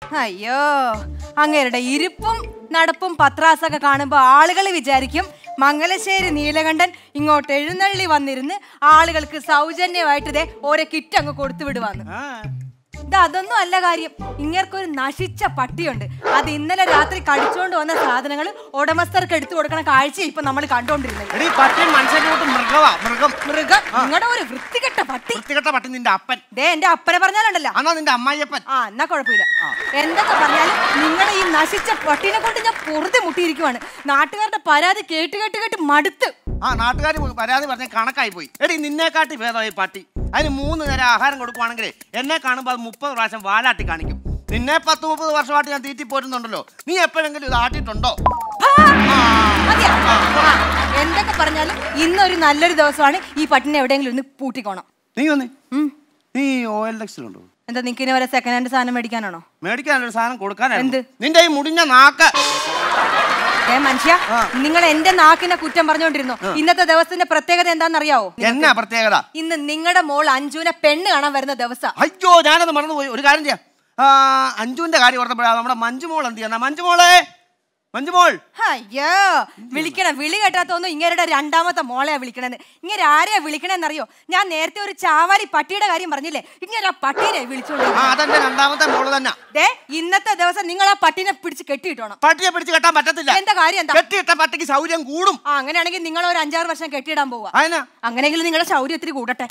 അയ്യോ അങ്ങേരുടെ ഇരിപ്പും നടപ്പും പത്രാസൊക്കെ കാണുമ്പോ ആളുകൾ വിചാരിക്കും മംഗലശ്ശേരി നീലകണ്ഠൻ ഇങ്ങോട്ട് എഴുന്നള്ളി വന്നിരുന്ന് ആളുകൾക്ക് സൗജന്യമായിട്ട് ദേ ഓരോ കിറ്റ് അങ്ങ് കൊടുത്തു വിടുവാന്ന് ഇത് അതൊന്നും അല്ല കാര്യം ഇങ്ങേർക്കൊരു നശിച്ച പട്ടിയുണ്ട് അത് ഇന്നലെ രാത്രി കടിച്ചുകൊണ്ട് വന്ന സാധനങ്ങൾ ഉടമസ്ഥർക്ക് എടുത്തു കൊടുക്കണ കാഴ്ച ഇപ്പൊ നമ്മൾ കണ്ടോണ്ടിരുന്നത് എടീ പട്ടി മനുഷ്യനോട്ട് മൃഗവാ മൃഗം മൃഗം നിങ്ങളുടെ ഒരു വൃത്തികെട്ട പട്ടി വൃത്തികെട്ട പട്ടി നിന്റെ അപ്പൻ ദേ എന്റെ അപ്പനെ പറഞ്ഞാലുണ്ടല്ലോ ആണോ നിന്റെ അമ്മായിയപ്പൻ ആ എന്നാ കുഴപ്പമില്ല എന്തൊക്കെ പറഞ്ഞാലും നിങ്ങളുടെ ഈ നശിച്ച പട്ടീനെ കൊണ്ട് ഞാൻ പൊറുതി മുട്ടിയിരിക്കുവാണ് നാട്ടുകാരുടെ പരാതി കേട്ട് കേട്ട് കേട്ട് മടുത്ത് ആ നാട്ടുകാർ പരാതി പറഞ്ഞ കണക്കായി പോയി എടി നിന്നെക്കാട്ടി ഭേദമായി പട്ടി അതിന് മൂന്ന് നേരം ആഹാരം കൊടുക്കുവാണെങ്കിൽ എന്നെ കാണുമ്പോൾ അത് മുപ്പത് പ്രാവശ്യം വാലാട്ടി കാണിക്കും നിന്നെ പത്ത് മുപ്പത് വർഷമായിട്ട് ഞാൻ തീറ്റി പോരുന്നുണ്ടല്ലോ നീ എപ്പോഴെങ്കിലും ഇത് ആട്ടിയിട്ടുണ്ടോ ആ, മതിയോ? ആ, എന്തൊക്കെ പറഞ്ഞാലും ഇന്നൊരു നല്ലൊരു ദിവസമാണ് ഈ പട്ടിനെ എവിടെയെങ്കിലും ഒന്ന് പൂട്ടിക്കോണം നീ വന്നേ ഉം. നീ ഓയിൽ ടെക്സിലുണ്ടോ എന്താ നിനക്ക് ഇനി വരെ സെക്കൻഡ് ഹാൻഡ് സാധനം മേടിക്കാനാണോ മേടിക്കാനൊരു സാധനം കൊടുക്കാനാണ് എന്ത്? നിന്റെ ഈ മുടിഞ്ഞ നാക്ക് ഏ മനുഷ്യ നിങ്ങൾ എന്റെ നാക്കിനെ കുറ്റം പറഞ്ഞുകൊണ്ടിരുന്നു ഇന്നത്തെ ദിവസത്തിന്റെ പ്രത്യേകത എന്താണെന്നറിയാവോ എന്നാ പ്രത്യേകത ഇന്ന് നിങ്ങളുടെ മോൾ അഞ്ജുവിനെ പെണ്ണ് കാണാൻ വരുന്ന ദിവസം അയ്യോ ഞാനത് മറന്നുപോയി ഒരു കാര്യം ചെയ്യാം ആ, അഞ്ജുവിന്റെ കാര്യം ഓർത്തപ്പോഴാണ് നമ്മുടെ മഞ്ജുമോൾ എന്ത് ചെയ്യുന്ന മഞ്ജുമോളെ മഞ്ജുമോൾ അയ്യോ വിളിക്കണം വിളി കേട്ടാത്തൊന്നും ഇങ്ങരുടെ രണ്ടാമത്തെ മോളെയാ വിളിക്കണെന്ന് ഇങ്ങനെ ആരെയാ വിളിക്കണെന്നറിയോ ഞാൻ നേരത്തെ ഒരു ചാവാലി പട്ടിയുടെ കാര്യം പറഞ്ഞില്ലേ ഇങ്ങനെ ആ പട്ടീനെ വിളിച്ചോണ്ട് ആ അതെന്റെ രണ്ടാമത്തെ മോള് തന്നെ ദേ ഇന്നത്തെ ദിവസം നിങ്ങൾ ആ പട്ടീനെ പിടിച്ച് കെട്ടിയിട്ടോണം പട്ടിയെ പിടിച്ച് കെട്ടാൻ പറ്റത്തില്ല എന്താ കാര്യം എന്താ കെട്ടിയിട്ട പട്ടിക്ക് സൗര്യം കൂടും ആ അങ്ങനെയാണെങ്കിൽ നിങ്ങൾ ഒരു അഞ്ചാറ് വർഷം കെട്ടിയിടാൻ പോവാ അതിനാ അങ്ങനെയെങ്കിലും നിങ്ങളുടെ ശൗര്യം ഇത്തിരി കൂടട്ടെ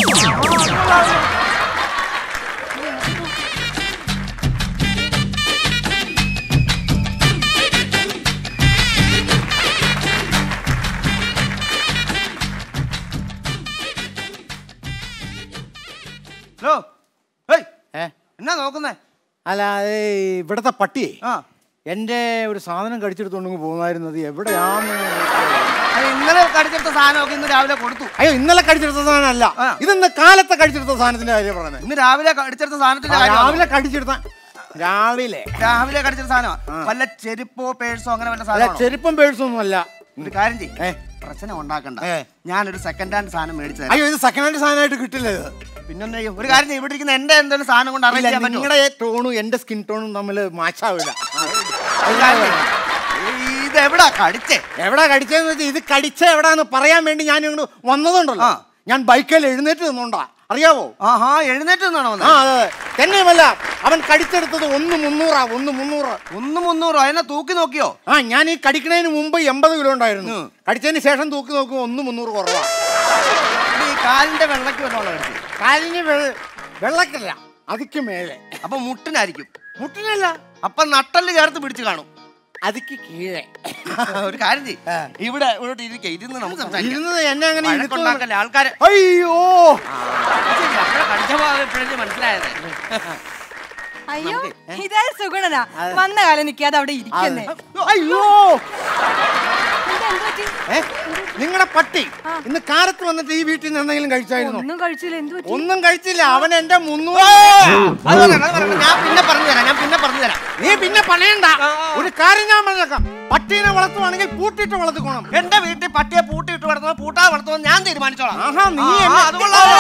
ഹലോ ഹേയ് ഏ എന്നാ നോക്കുന്നേ അല്ല അത് ഇവിടുത്തെ പട്ടിയെ ആ എൻ്റെ ഒരു സാധനം കടിച്ചെടുത്തോണ്ടെങ്കിൽ പോകുന്നായിരുന്നത് എവിടെയാന്ന് അത് ഇന്നലെ കടിച്ചെടുത്ത സാധനമൊക്കെ ഇന്ന് രാവിലെ കൊടുത്തു അയ്യോ ഇന്നലെ കടിച്ചെടുത്ത സാധനമല്ല ആ. ഇന്ന് കാലത്തെ കടിച്ചെടുത്ത സാധനത്തിന്റെ കാര്യം പറഞ്ഞത് ഇന്ന് രാവിലെ കടിച്ചെടുത്ത സാധനത്തിന്റെ കാര്യം രാവിലെ കടിച്ചെടുത്ത രാവിലെ രാവിലെ കടിച്ചെടുത്ത സാധനമാ വല്ല ചെരുപ്പോ പേഴ്സോ അങ്ങനെ വല്ല അല്ല സാധനം ചെരുപ്പം പേഴ്സൊന്നും അല്ല ഒരു കാര്യം ചെയ്യ് ഏ. പ്രശ്നം ഉണ്ടാക്കണ്ട ഏ. ഞാനൊരു സെക്കൻഡ് ഹാൻഡ് സാധനം മേടിച്ചു തരാം അയ്യോ ഇത് സെക്കൻഡ് ഹാൻഡ് സാധനമായിട്ട് കിട്ടില്ല ഇത് പിന്നെന്താ ചെയ്യും? ഒരു കാര്യം ചെയ്യ്, ഇവിടെ ഇരിക്കുന്ന എന്റെ എന്തെങ്കിലും സാധനം കൊണ്ട് അറേഞ്ച് ചെയ്യാൻ പറ്റുമോ നിങ്ങളുടെ ടോണും എന്റെ സ്കിൻ ടോണും തമ്മിൽ മാച്ചാവില്ല ഒരു കാര്യം ചെയ്യ്. ഈ- ഇത് എവിടാ കടിച്ചേ എവിടെ കടിച്ചതെന്ന് വെച്ചാൽ ഇത് കടിച്ച എവിടാന്ന് പറയാൻ വേണ്ടി ഞാൻ ഇങ്ങോട്ട് വന്നതുണ്ടല്ലോ ആ. ഞാൻ ബൈക്കിൽ എഴുന്നേറ്റ് നിന്നോണ്ടാ അറിയാവോ ആഹാ എഴുന്നേറ്റ് നിന്നാണോ ആ അതെ അതെ. തന്നെയുമല്ല അവൻ കടിച്ചെടുത്തത് ഒന്ന് മുന്നൂറാ ഒന്ന് മുന്നൂറ് ഒന്ന് മുന്നൂറോ അതിനെ തൂക്കി നോക്കിയോ ആ ഞാൻ ഈ കടിക്കണതിന് മുമ്പ് എൺപത് കിലോ ഉണ്ടായിരുന്നു ഉം. കടിച്ചതിന് ശേഷം തൂക്കി നോക്കുമ്പോൾ ഒന്ന് മുന്നൂറ് കുറവാ ഇത് ഈ കാലിന്റെ വെള്ളക്ക് വല്ലതും കടിച്ചു കാലിന് വെള്ള- വെള്ളക്കല്ല അതിക്ക് മേലെ അപ്പൊ മുട്ടിനായിരിക്കും മുട്ടിനല്ല അപ്പൊ നട്ടല് ചേർത്ത് പിടിച്ചു കാണും അതിക്ക് കീഴെ ഒരു കാര്യം ചെയ്യ്. ഇവിടെ ഇവിടെ ഇരിക്കെ ഇരുന്ന് നമുക്ക് സംസാരിക്കാം. ഇരുന്നത് എന്നെ അങ്ങനെ ഇരുത്തുന്നു. വഴക്കുണ്ടാക്കല്ലേ ആൾക്കാരെ അയ്യോ ശരി, അപ്പഴാ കടിച്ച ഭാഗം ഇപ്പഴല്ലേ മനസ്സിലായത് അയ്യോ ഇതേ സുഗുണനാ വന്ന കാലം നിൽക്കാതെ അവിടെ ഇരിക്കുന്നേ അയ്യോ എന്താ, എന്ത് പറ്റി? ഏ നിങ്ങളുടെ പട്ടി ഇന്ന് കാലത്ത് വന്നിട്ട് ഈ വീട്ടിൽ നിന്ന് എന്തെങ്കിലും കഴിച്ചായിരുന്നു ഒന്നും കഴിച്ചില്ല എന്ത് പറ്റി ഒന്നും കഴിച്ചില്ല അവൻ എന്റെ മുന്നൂറ് അത് പറയണ്ട, അത് പറയണ്ട. ഞാൻ പിന്നെ പറഞ്ഞു തരാം ഞാൻ പിന്നെ പറഞ്ഞു തരാം നീ പിന്നെ പറയണ്ട ഒരു കാര്യം ഞാൻ പറഞ്ഞേക്കാം പട്ടീനെ വളർത്തുവാണെങ്കിൽ പൂട്ടിട്ട് വളർത്തിക്കോണം എന്റെ വീട്ടിൽ പട്ടിയെ പൂട്ടിയിട്ട് വളർത്തുന്നത് പൂട്ടാ വളർത്തുന്നത് ഞാൻ തീരുമാനിച്ചോളാം ആഹാ നീ ആ, എന്നെ- അത് കൊള്ളാമല്ലോ.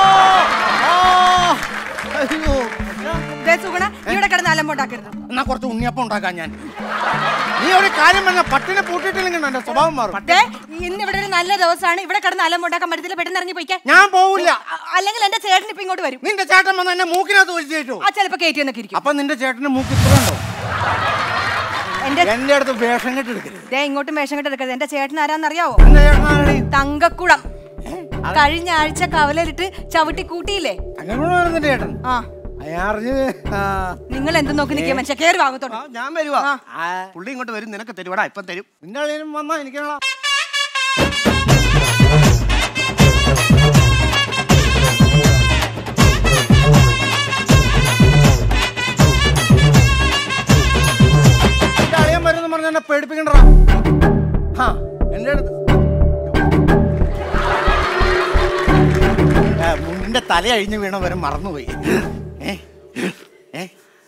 ആ, അയ്യോ ദേ സുഗുണ ഇവിടെ കിടന്ന് അലമ്പുണ്ടാക്കരുത് എന്നാ കുറച്ച് ഉണ്ണിയപ്പം ഉണ്ടാക്കാൻ ഞാൻ നീ ഒരു കാര്യം പറഞ്ഞ പട്ടിനെ പൂട്ടിയിട്ടില്ലെങ്കിൽ എന്റെ സ്വഭാവം മാറും ദേ ഇന്ന് ഇവിടെ ഒരു നല്ല ദിവസമാണ് ഇവിടെ കിടന്ന് അലമ്പുണ്ടാക്കാൻ പറ്റത്തില്ല പെട്ടെന്ന് ഇറങ്ങി പോയിക്കാൻ ഞാൻ പോവില്ല അ- അല്ലെങ്കിൽ എന്റെ ചേട്ടൻ ഇപ്പൊ ഇങ്ങോട്ട് വരും നിന്റെ ചേട്ടൻ വന്ന് എന്നെ മൂക്കിനകത്ത് വലിച്ചു കയറ്റു ആ ചിലപ്പോ കയറ്റി എന്നൊക്കെ ഇരിക്കും അപ്പൊ നിന്റെ ചേട്ടന്റെ മൂക്ക് ഇത്രയുണ്ടോ എന്റെ എന്റെ അടുത്ത് വേഷം കെട്ട് എടുക്കരുത് ദേ ഇങ്ങോട്ടും വേഷം കെട്ട് എടുക്കരുത് എന്റെ ചേട്ടൻ ആരാന്നറിയാവോ എന്റെ ചേട്ടനാണി തങ്കക്കുളം കഴിഞ്ഞ ആഴ്ച കവലയിലിട്ട് ചവിട്ടി കൂട്ടിയില്ലേ അങ്ങനെ വരുന്നുണ്ട് ചേട്ടൻ ആ അയാറിഞ്ഞ് നിങ്ങൾ എന്ത് നോക്കി നിൽക്കുക മനുഷ്യ കയറി ഭാഗത്തോട്ട് ആ, ഞാൻ വരുവാ ആ. പുള്ളി ഇങ്ങോട്ട് വരും നിനക്ക് തരുവാടാ ഇപ്പം തരും നിന്റെ അളിയനും വന്നാ എനിക്കാണോ നിന്റെ അളിയൻ വരുന്നു പറഞ്ഞ എന്നെ പേടിപ്പിക്കണ്ടടാ ആ എന്റെ അടുത്ത് ആ, മുണ്ടിന്റെ തല അഴിഞ്ഞ് വീണ വരെ മറന്നുപോയി ഏ ഏ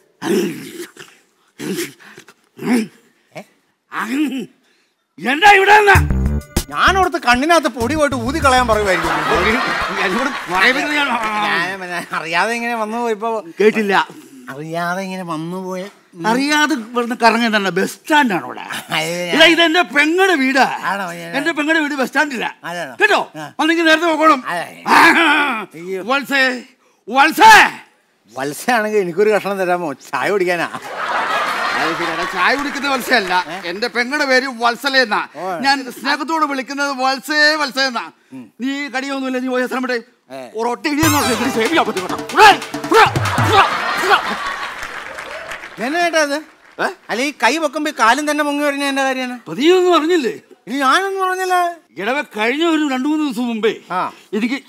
എന്താ ഇവിടെ നിന്ന്? ഞാനോടത്ത് കണ്ണിനകത്ത് പൊടി പോയിട്ട് ഊതി കളയാൻ പറയുമായിരിക്കും എന്നോട് പറയുന്നത് ഞാൻ- ഞാൻ പിന്നെ അറിയാതെ ഇങ്ങനെ വന്നു പോയപ്പോ കേട്ടില്ല അറിയാതെ ഇങ്ങനെ വന്നു പോയ അറിയാതെ ഇവിടുന്ന് കറങ്ങി തന്നെ ബസ് സ്റ്റാൻഡാണ് ഇവിടെ അയ്യോ, ഞാൻ- ഇതാ ഇത് എന്റെ പെങ്ങളുടെ വീടാ ആണോ? ഞാൻ- എന്റെ പെങ്ങളുടെ വീട് ബസ് സ്റ്റാൻഡില്ല അതാണോ? കേട്ടോ ആ. വന്നെങ്കിൽ നേരത്തെ പോകണം അതെ. അയ്യോ. വത്സേ വത്സേ വത്സയാണെങ്കിൽ എനിക്കൊരു കഷ്ണം തരാമോ ചായ കുടിക്കാനാ അത് ശരിയാണ്. ചായ കുടിക്കുന്ന വത്സയല്ല എന്റെ പെങ്ങളുടെ പേര് വത്സല എന്നാ ഓ. ഞാൻ സ്നേഹത്തോട് വിളിക്കുന്നത് വത്സേ വത്സ എന്നാ നീ കടിയൊന്നുമില്ല നീ പോയ സ്ഥലം വിട്ടെ ഏ. ഒരൊറ്റ ഇടിയെന്ന് പറഞ്ഞാൽ ഇതിന് സേവിക്കാൻ പറ്റും കേട്ടോ. ഉറേ, ഉറേ, ഉറേ, ഉറേ. എന്നാ കേട്ടാ അത് ഏ? അല്ല ഈ കൈ വെക്കുമ്പോ ഈ കാലും തന്നെ മുങ്ങി വരുന്ന എന്റെ കാര്യമാണ് പതിയൊന്നും പറഞ്ഞില്ലേ ഇനി ഞാനൊന്നും പറഞ്ഞല്ല ഇടവ കഴിഞ്ഞ ഒരു രണ്ടു മൂന്ന് ദിവസം മുമ്പേ ആ. എനിക്ക്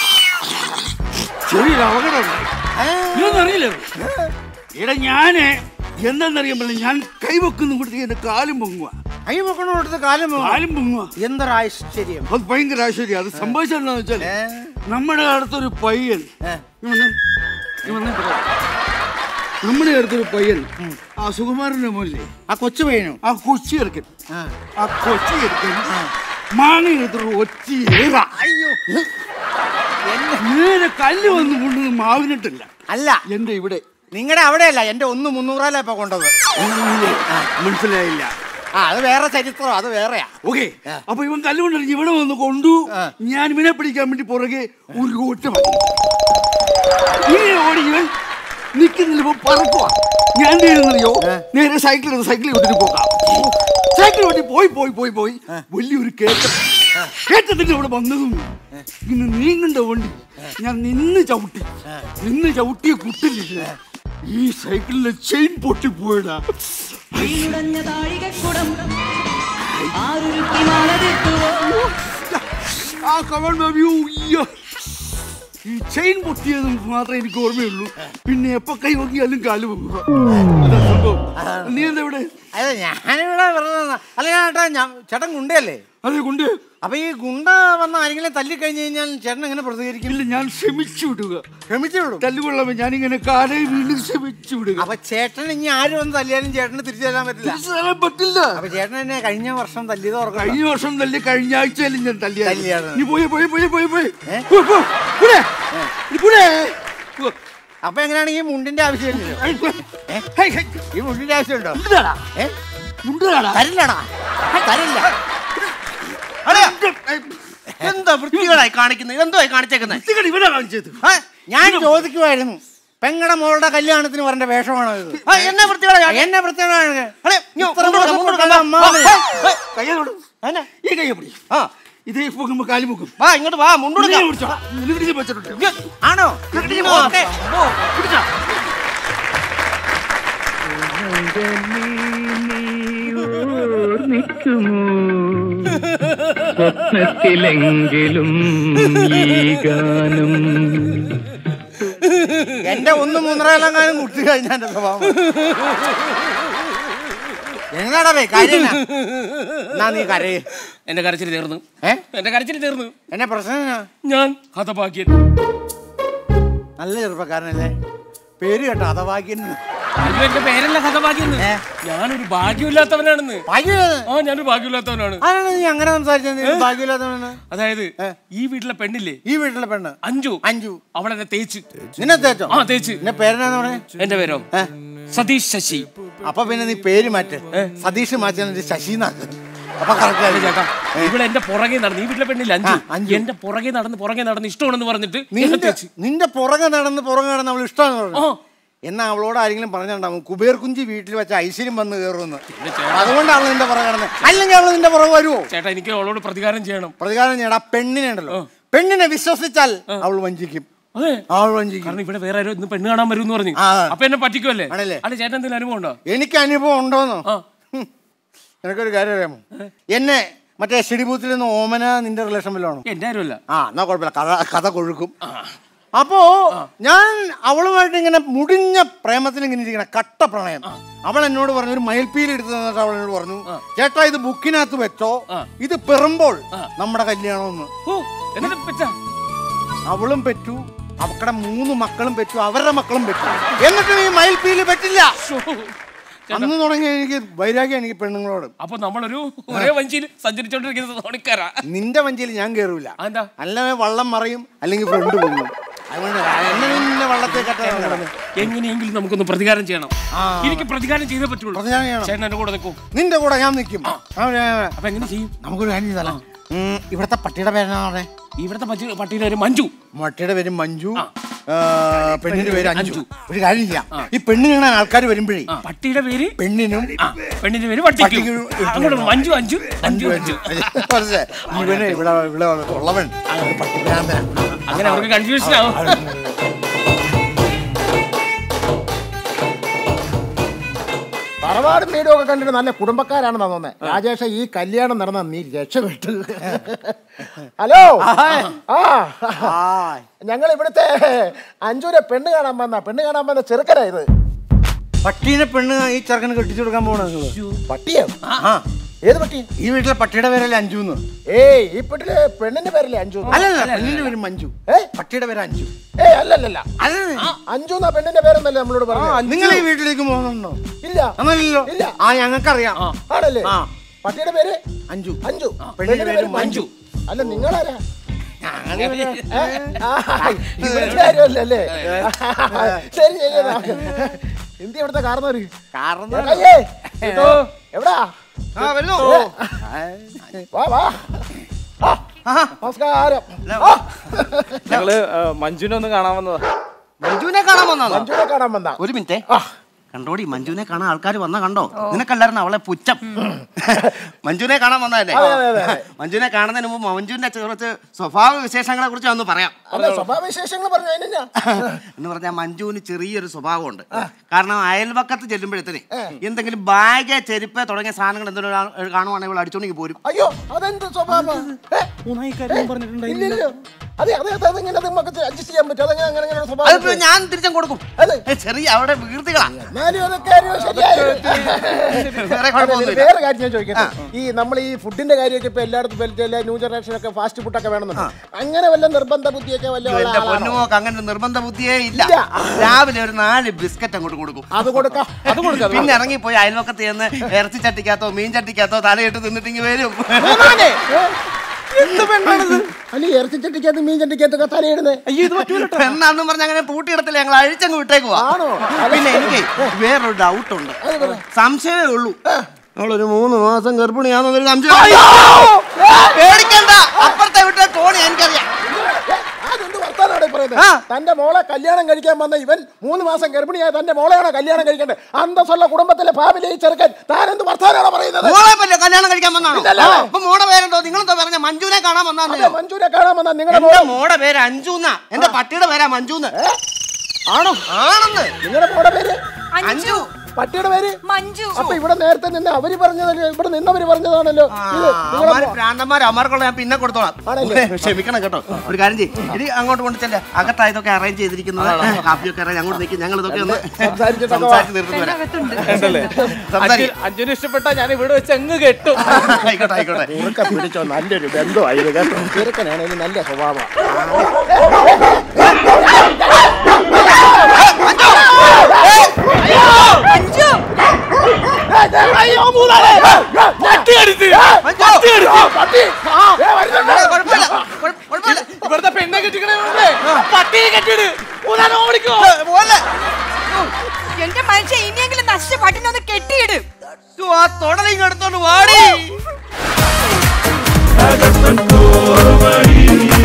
ചെറിയൊരു അപകടം ഉണ്ടായി ഇതൊന്നും അറിയില്ല ഇട ഞാന് എന്താണെന്നറിയാൻ പറ്റില്ല ഞാൻ കൈവെക്കുന്ന കൂട്ടത്തിൽ എന്റെ കാലും പൊങ്ങുക കൈ വെക്കണ കൊടുത്ത് കാലും മുങ്ങും. കാലും പൊങ്ങുക എന്തൊരു ആശ്ചര്യം അത് ഭയങ്കര ആശ്ചര്യം അത് സംഭവിച്ചെന്താന്ന് വെച്ചാൽ ഏ? നമ്മുടെ അടുത്തൊരു പയ്യൻ ഏ. നീ വന്നേ. നീ വന്നേ പറയാം. നമ്മുടെ അടുത്തൊരു പയ്യൻ ആ സുകുമാരന്റെ മോല്ലേ ആ കൊച്ചു പയ്യനു ആ കൊച്ചി എടുക്കൻ ആ. ആ കൊച്ചി എടുക്കൻ മാങ്ങ എടുത്തൊരു ഒറ്റ ഏറ അയ്യോ എന്റെ നേരെ കല്ല് വന്ന് കൊണ്ടു മാവിനിട്ടില്ല അല്ല എന്റെ ഇവിടെ നിങ്ങളുടെ അവിടെയല്ല എന്റെ ഒന്ന് മുന്നൂറാലാ ഇപ്പൊ കൊണ്ടത് മനസ്സിലായില്ല ആ അത് വേറെ ചരിത്രം അത് വേറെയാ ഓക്കെ ആ. അപ്പൊ ഇവൻ കല്ലുകൊണ്ടിരിക്കും ഇവിടെ വന്ന് കൊണ്ടു ആ. ഞാൻ ഇവനെ പിടിക്കാൻ വേണ്ടി പുറകെ ഒരു ഒറ്റ മതി ഇങ്ങനെ ഓടി ഇവൻ നിൽക്കുന്നില്ല പറക്കുക ഞാൻ എന്ത് ചെയ്യുന്നറിയോ നേരെ സൈക്കിൾ എടുത്ത് സൈക്കിൾ വിട്ടിട്ട് പോകാം സൈക്കിൾ വണ്ടി പോയി പോയി പോയി പോയി വലിയൊരു കേറ്റം കേറ്റത്തിന്റെ ഇവിടെ വന്നതും ഇന്ന് നീങ്ങണ്ട വണ്ടി ഞാൻ നിന്ന് ചവിട്ടി നിന്ന് ചവിട്ടിയ കുട്ടില്ല ഈ സൈക്കിളിലെ ചെയിൻ പൊട്ടിപ്പോയടാ വീണുടഞ്ഞ താഴികക്കുടം ആരുരുക്കി മാലതിട്ടുവോ ആ കവൺ ബേബി ഉയ്യോ. ഈ ചെയിൻ പൊട്ടിയതും മാത്രമേ എനിക്ക് ഓർമ്മയുള്ളൂ പിന്നെ എപ്പോ കൈ നോക്കിയാലും കാല് പോകുക അതാ സംഭവം. നീ എന്താ ഇവിടെ അതെ ഞാനിവിടെ വെറുതെ നിന്നാ. അല്ല ചേട്ടാ ഞാൻ ചേട്ടൻ ഗുണ്ടയല്ലേ അതെ കൊണ്ട് അപ്പൊ ഈ ഗുണ്ട വന്ന ആരെങ്കിലും തല്ലി കഴിഞ്ഞു കഴിഞ്ഞാൽ ചേട്ടൻ എങ്ങനെ പ്രതികരിക്കും ഇല്ല ഞാൻ ക്ഷമിച്ചു വിടുക ക്ഷമിച്ചു വിടും തല്ലുകൊള്ളാമേ ഞാനിങ്ങനെ കാലേ വീണ്ടും ക്ഷമിച്ചു വിടുക അപ്പൊ ചേട്ടൻ ഇനി ആര് വന്ന് തല്ലിയാലും ചേട്ടന് തിരിച്ചു തരാൻ പറ്റില്ല തിരിച്ച് തരാൻ പറ്റില്ല അപ്പൊ ചേട്ടൻ എന്നെ കഴിഞ്ഞ വർഷം തല്ലിയത് ഓർക്കണം കഴിഞ്ഞ വർഷം തല്ലി കഴിഞ്ഞ ആഴ്ചയിലും ഞാൻ തല്ലിയാണ് തല്ലിയാണ്. നീ പോയി പോയി പോയി പോയി പോയി ഏ? പോ, പോ. ഇവിടെ. നീ ഇവിടെ. പോ. അപ്പൊ എങ്ങനെയാണെങ്കിൽ ഈ മുണ്ടിന്റെ ആവശ്യമില്ലല്ലോ ഹൈ, ഏ? Hi, hi. ഈ മുണ്ടിന്റെ ആവശ്യമുണ്ടോ മുണ്ടിലാടാ. ഏ മുണ്ടിലാടാ. തരില്ലടാ തരില്ല അളിയാ, എന്താ വൃത്തികളായി കാണിക്കുന്നത് എന്തോ കാണിച്ചേക്കുന്നത് വൃത്തികേട് ഇവനാ കാണിച്ചത് ആ, ഞാൻ ചോദിക്കുമായിരുന്നു പെങ്ങടെ മോളുടെ കല്യാണത്തിന് വരേണ്ട വേഷമാണോ ഇത് എന്നെ വൃത്തികളായി ആ, എന്നെ പ്രത്യേകമാണ് അളിയാ, ഇങ്ങ് ഇത്ര മുണ്ടോട് ദിവസം മുണ്ടോട് കൊണ്ടുള്ള വാ. അമ്മാവനെ. വാ, ഹേ, കയ്യോട് എന്നാ? ഈ കയ്യെ പിടി ആ ഇതേ പൊക്കുമ്പോ കാലി പൊക്കും വാ ഇങ്ങോട്ട് വാ മുണ്ടോടുക്കാം നീ പിടിച്ചോ. നീ പിടിച്ച് വെച്ചിട്ടുണ്ട് ആണോ ഓക്കേ. പിടിച്ചോ. സ്വപ്നത്തിലെങ്കിലും ഈ ഗാനം എന്റെ ഒന്ന് മൂന്നര എല്ലാം കുട്ടി കഴിഞ്ഞ എന്റെ സ്വഭാവം എന്താടാ ബേ കാര്യം എന്നാ? എന്നാ നീ കരയ് എന്റെ കരച്ചിൽ തീർന്നു ഏ എന്റെ കരച്ചിൽ തീർന്നു എന്നെ പ്രശ്നം എന്നാ? ഞാൻ ഹതഭാഗ്യൻ നല്ല ചെറുപ്പക്കാരനല്ലേ പേര് കേട്ടോ അതവാക്യൻ അയ്യോ എന്റെ പേരല്ല ഹതഭാഗ്യൻ ഏ? ഞാനൊരു ഭാഗ്യമില്ലാത്തവനാണെന്ന് ഭാഗ്യം ആ ഞാനൊരു ഭാഗ്യമില്ലാത്തവനാണ് ആരാണ് നീ അങ്ങനെ സംസാരിച്ചത് നീ ഭാഗ്യമില്ലാത്തവനെന്ന് അതായത് ഏ? ഈ വീട്ടിലെ പെണ്ണില്ലേ ഈ വീട്ടിലെ പെണ്ണ് അഞ്ചു അഞ്ചു അവളെന്നെ തേച്ച് നിന്നെ തേച്ചോ ആ തേച്ച് നിന്നെ പേരെന്നാന്ന് പറഞ്ഞേ എന്റെ പേരോ ഏ? സതീഷ് ശശി അപ്പൊ പിന്നെ നീ പേര് മാറ്റ് സതീഷ് മാറ്റാൻ ശശിന്നാക്ക് അപ്പൊ അതെ കറക്റ്റ് ചേട്ടാ ഇവിടെ എന്റെ പുറകെ നടന്ന് ഈ വീട്ടിലെ പെണ്ണില്ല അഞ്ചു ആ, അഞ്ചു. എന്റെ പുറകെ നടന്ന് പുറകെ നടന്ന് ഇഷ്ടമാണെന്ന് പറഞ്ഞിട്ട് എന്നെ നിന്റെ തേച്ച് നിന്റെ പുറകെ നടന്ന് പുറകെ നടന്ന് അവൾ ഇഷ്ടമാണെന്ന് പറഞ്ഞു ആ. എന്നാ അവളോട് ആരെങ്കിലും പറഞ്ഞിട്ടുണ്ടാവും കുബേർ കുഞ്ചി വീട്ടിൽ വെച്ച ഐശ്വര്യം വന്ന് കയറുമെന്ന് അതുകൊണ്ട് അവൾ നിന്റെ പുറകെ നടന്ന് അല്ലെങ്കിൽ അവൾ നിന്റെ പുറകെ വരുമോ ചേട്ടാ എനിക്ക് അവളോട് പ്രതികാരം ചെയ്യണം പ്രതികാരം ചെയ്യടാ പെണ്ണിനെ ഉണ്ടല്ലോ പെണ്ണിനെ വിശ്വസിച്ചാൽ അവൾ വഞ്ചിക്കും അതെ അവൾ വഞ്ചിക്കും കാരണം ഇവിടെ വേറെ ആരോ ഇന്ന് പെണ്ണ് കാണാൻ വരും പറഞ്ഞു ആ. അപ്പൊ എന്നെ പറ്റിക്കുമല്ലേ ആണല്ലേ? അല്ല ചേട്ടൻ എന്തെങ്കിലും അനുഭവം ഉണ്ടോ എനിക്ക് അനുഭവം ഉണ്ടോന്നോ ആ. ഹും. നിനക്കൊരു കാര്യം അറിയാമോ എന്നെ മറ്റേ ഷിടിബൂത്തിൽ നിന്ന് ഓമന നിന്റെ റിലേഷൻ വല്ലതാണോ എന്റെ ആരുമല്ല ആ എന്നാ കുഴപ്പമില്ല കഥ കഥ കൊഴുക്കും അപ്പോ ഞാൻ അവളുമായിട്ട് ഇങ്ങനെ മുടിഞ്ഞ പ്രേമത്തിൽ ഇങ്ങനെ ഇരിക്കണ കട്ട പ്രണയം അവൾ എന്നോട് പറഞ്ഞു ഒരു മയിൽപ്പീൽ എടുത്ത് തന്നിട്ട് അവൾ എന്നോട് പറഞ്ഞു ചേട്ടാ ഇത് ബുക്കിനകത്ത് വെച്ചോ ഇത് പെറുമ്പോൾ നമ്മുടെ കല്യാണമെന്ന് ഓ എന്നിട്ട് പറ്റാ അവളും പെറ്റു അവക്കടെ മൂന്ന് മക്കളും പെറ്റു അവരുടെ മക്കളും പെറ്റു എന്നിട്ടും ഈ മയിൽപ്പീല് പറ്റില്ല അന്ന് തുടങ്ങി എനിക്ക് വൈരാഗ്യം എനിക്ക് പെണ്ണുങ്ങളോട് അപ്പൊ നമ്മളൊരു ഒരേ വഞ്ചിയിൽ സഞ്ചരിച്ചോണ്ടിരിക്കുന്നത് തോണിക്കാരാ നിന്റെ വഞ്ചിയിൽ ഞാൻ കയറൂല അതെന്താ അല്ല വള്ളം മറയും അല്ലെങ്കിൽ ഫ്രണ്ട് പൊങ്ങും അതുകൊണ്ട് എന്നെ നിന്നെ വള്ളത്തെ കെട്ടാൻ എങ്ങനെയെങ്കിലും നമുക്കൊന്ന് പ്രതികാരം ചെയ്യണം എനിക്ക് പ്രതികാരം ചെയ്തേ പറ്റുള്ളൂ പ്രതികാരം ചെയ്യണം. ചേട്ടൻ എന്റെ കൂടെ നിൽക്കും നിന്റെ കൂടെ ഞാൻ നിൽക്കും അപ്പൊ എങ്ങനെ ചെയ്യും നമുക്കൊരു കാര്യം ചെയ്താലോ ഉം, ഇവിടുത്തെ പട്ടിയുടെ പേരെന്നാ പറഞ്ഞേ ഇവിടുത്തെ പറ്റി പട്ടിയുടെ ഒരു മഞ്ജു മട്ടിയുടെ പേര് മഞ്ജു ആ, പെണ്ണിന്റെ പേര് അഞ്ജു ഒരു കാര്യം ചെയ്യാം ഈ പെണ്ണിന് കാണാൻ ആൾക്കാർ വരുമ്പോഴേ പട്ടിയുടെ പേര് പെണ്ണിനും ആ പെണ്ണിന്റെ പേര് പട്ടിക്കും പട്ടിക്കും ഇട്ടു അങ്ങോട്ട് മഞ്ജു അഞ്ചു അഞ്ചു അഞ്ജു അഞ്ചു അഞ്ജു മനസ്സിലായി? ഇവന് ഇവിടെ ഇവിടെ ഉള്ളവൻ ഒരു പട്ടിഭ്രാന്തനാണ്. അങ്ങനെ അവർക്ക് കൺഫ്യൂഷൻ ആവും തറവാടും വീടും ഒക്കെ കണ്ടിട്ട് നല്ല കുടുംബക്കാരാണെന്നാ തോന്നുന്നത് രാജേഷ ഈ കല്യാണം നടന്ന നീ രക്ഷപ്പെട്ടു ഹലോ ആ ഞങ്ങൾ ഇവിടുത്തെ അഞ്ചൂരെ പെണ്ണ് കാണാൻ വന്ന പെണ്ണ് കാണാൻ വന്ന ചെറുക്കനാ ഇത് പട്ടീനെ പെണ്ണ് ഈ ചെറുക്കന് കെട്ടിച്ചു കൊടുക്കാൻ പോണ നിങ്ങള് പട്ടിയോ ആ ഏത് പട്ടി ഈ വീട്ടിലെ പട്ടിയുടെ പേരല്ലേ അഞ്ജു എന്ന് ഏയ് ഈ പെട്ടില് പെണ്ണിന്റെ പേരല്ലേ അഞ്ചു അല്ലല്ല പെണ്ണിന്റെ പേര് മഞ്ജു ഏ പട്ടിയുടെ പേര് അഞ്ജു ഏയ് അല്ലല്ലല്ല അഞ്ചു എന്നാ പെണ്ണിന്റെ പേരെന്നല്ലേ നമ്മളോട് പറഞ്ഞു നിങ്ങൾ ഈ വീട്ടിലേക്ക് പോകുന്നുണ്ടോ ഇല്ല അന്നല്ലോ ഇല്ല. ആ ഞങ്ങൾക്കറിയാം ആണല്ലേ ആ. പട്ടിയുടെ പേര് അഞ്ജു അഞ്ചു പെണ്ണിന്റെ പേര് മഞ്ജു അല്ല നിങ്ങളാരാ ഏ? ആ, ഇവിടുത്തെ കാര്യമല്ലേ ശരി ശരി എന്നാ. എന്തി ഇവിടുത്തെ കാരണവര് ഏ, കേട്ടോ? എവിടാ ആ വരുന്നു വാ വാ ആ, നമസ്കാരം ആ, ഞങ്ങള് ആ, മഞ്ജുവിനെ ഒന്ന് കാണാൻ വന്നതാ മഞ്ജുവിനെ കാണാൻ വന്നാ മഞ്ജുവിനെ കാണാൻ വന്ന ഒരു മിനിറ്റ് കണ്ടോടി മഞ്ജുവിനെ കാണാൻ ആൾക്കാർ വന്ന കണ്ടോ നിനക്കല്ലായിരുന്നു അവളെ പുച്ഛം മഞ്ജുവിനെ കാണാൻ വന്നതല്ലേ അതെ, അതെ, അതെ. മഞ്ജുവിനെ കാണുന്നതിന് മുമ്പ് മഞ്ജുവിന്റെ കുറച്ച് സ്വഭാവ വിശേഷങ്ങളെ കുറിച്ച് ഒന്ന് പറയാം അല്ല സ്വഭാവ വിശേഷങ്ങൾ പറഞ്ഞു അതിനെന്നാ എന്ന് പറഞ്ഞാൽ മഞ്ജുവിന് ചെറിയൊരു സ്വഭാവമുണ്ട് കാരണം അയൽവക്കത്ത് ചെല്ലുമ്പോഴത്തേന് എന്തെങ്കിലും ബാഗ് ചെരുപ്പ് തുടങ്ങിയ സാധനങ്ങൾ എന്തെങ്കിലും കാണുവാണെങ്കിൽ ഇവൾ അടിച്ചോണ്ടെങ്കിൽ പോരും അയ്യോ അതെന്ത് സ്വഭാവം ഏ? ഇല്ലല്ലോ അതെ അതെ അതെ അതെങ്ങനെ നമുക്ക് അഡ്ജസ്റ്റ് ചെയ്യാൻ പറ്റും അതെങ്ങനെ അങ്ങനെ അങ്ങനെ ഒരു സ്വഭാവം അതിപ്പോ ഞാൻ തിരിച്ചും കൊടുക്കും അതെ. ഏ, ചെറിയ അവിടെ വീർത്തികളാ എന്നാലും അതൊക്കെ ഒരു ശരിയായിരുന്നു. വേറെ അതെ, കുഴപ്പമൊന്നുമില്ല വേറെ കാര്യം ഞാൻ ചോദിക്കട്ടെ ഈ നമ്മൾ ഈ ഫുഡിന്റെ കാര്യമൊക്കെ ഇപ്പൊ എല്ലായിടത്തും വലുത് എല്ലാ ന്യൂ ജനറേഷൻ ഒക്കെ ഫാസ്റ്റ് ഫുഡ് ഒക്കെ വേണമെന്നുണ്ട് അങ്ങനെ വല്ല നിർബന്ധ ബുദ്ധിയൊക്കെ വല്ല ഉള്ള എന്റെ ആളാണോ? പൊന്നുമോക്ക് അങ്ങനെ ഒരു നിർബന്ധ ബുദ്ധിയേ ഇല്ല ഇല്ല. രാവിലെ ഒരു നാല് ബിസ്ക്കറ്റ് അങ്ങോട്ട് കൊടുക്കും അത് കൊടുക്കാം അത് കൊടുക്കാം പിന്നെ ഇറങ്ങിപ്പോയി അയൽവക്കത്ത് ചെന്ന് ഇറച്ചി ചട്ടിക്കകത്തോ മീൻ ചട്ടിക്കകത്തോ തലയിട്ട് തിന്നിട്ടിങ്ങി വരും എന്ത് പെണ്ണാണിത് അല്ല ഇറച്ചി ചട്ടിക്കകത്ത് മീൻ ചട്ടിക്കകത്തൊക്കെ തലയിടുന്നേ എന്നാന്നും പറഞ്ഞ അങ്ങനെ പൂട്ടിയിടത്തില്ല ഞങ്ങൾ അഴിച്ചങ്ങ് വിട്ടേക്കുവാ ആണോ? പിന്നെ എനിക്ക് വേറൊരു ഡൗട്ട് ഉണ്ട് സംശയമേ ഉള്ളൂ നമ്മളൊരു മൂന്ന് മാസം ഗർഭിണിയാണെന്നൊരു സംശയം പേടിക്കണ്ട അപ്പുറത്തെ വീട്ടിലെ ടോണി എനിക്കറിയാം അതെന്ത് വർത്താനാണ് ഈ പറയുന്നത് ആ. തന്റെ മോളെ കല്യാണം കഴിക്കാൻ വന്ന ഇവൻ മൂന്ന് മാസം ഗർഭിണിയായ തന്റെ മോളെയാണോ കല്യാണം കഴിക്കേണ്ടത് അന്തസ്സുള്ള കുടുംബത്തിലെ ഫാമിലി ചെറുക്കൻ താൻ എന്ത് വർത്താനാണോ പറയുന്നത് മോളെ പറ്റില്ല കല്യാണം കഴിക്കാൻ വന്നാണോ ഇല്ലല്ലോ. അപ്പൊ മോടെ പേരെന്തോ നിങ്ങളെന്തോ പറഞ്ഞ മഞ്ജുവിനെ കാണാൻ അതെ, വന്നാന്നോ മഞ്ജുവിനെ കാണാൻ വന്ന നിങ്ങളുടെ എന്റെ മോളെ മോടെ പേര് അഞ്ജുന്നാ എന്റെ പട്ടിയുടെ പേരാ മഞ്ജുന്ന് ആണോ ആണെന്ന് നിങ്ങളുടെ മോടെ പേര് അഞ്ജു പട്ടിയുടെ പേര് മഞ്ജു അപ്പൊ ഇവിടെ നേരത്തെ നിന്ന് അവര് പറഞ്ഞതല്ലോ ഇവിടെ നിന്നവര് പറഞ്ഞതാണല്ലോ ഇത് നിങ്ങളുടെ അമാര് മോ- ഭ്രാന്തന്മാർ അമാർക്കുള്ള ഞാൻ പിന്നെ കൊടുത്തോളാം ആണല്ലേ? ക്ഷമിക്കണം കേട്ടോ ഒരു കാര്യം ചെയ്യും ഇത് അങ്ങോട്ട് കൊണ്ട് ചെല്ലേ അകത്താ ഇതൊക്കെ അറേഞ്ച് ചെയ്തിരിക്കുന്നത് കാപ്പിയൊക്കെ അറേഞ്ച് അങ്ങോട്ട് നിൽക്കും ഞങ്ങൾ ഇതൊക്കെ ഒന്ന് സംസാരിച്ചിട്ടൊക്കെ സംസാരിച്ച് തീർത്തിട്ട് വരാം ഉണ്ടല്ലേ സംസാരിക്ക്. അഞ്ജു- അഞ്ജുനെ ഇഷ്ടപ്പെട്ട ഞാൻ ഇവിടെ വെച്ച് അങ്ങ് കെട്ടും ആയിക്കോട്ടെ ആയിക്കോട്ടെ ഇവർക്ക് പിടിച്ചോ നല്ലൊരു ബന്ധമായത് കേട്ടോ ചെറുക്കനാണെങ്കിൽ നല്ല സ്വഭാവം മഞ്ജു കുഴപ്പമില്ല കുഴപ്പ- കുഴപ്പമില്ല ഇവിടുത്തെ പെണ്ണെ കെട്ടിക്കണേ പട്ടിയെ കെട്ടിയിട് ഊതാൻ ഓടിക്കോ പോലെ എന്റെ മനുഷ്യ ഇനിയെങ്കിലും നശിച്ച പട്ടിനൊന്ന് കെട്ടിയിട് ആ തൊടലിങ് എടുത്തോണ്ട് വാടി അകത്തും കോമടി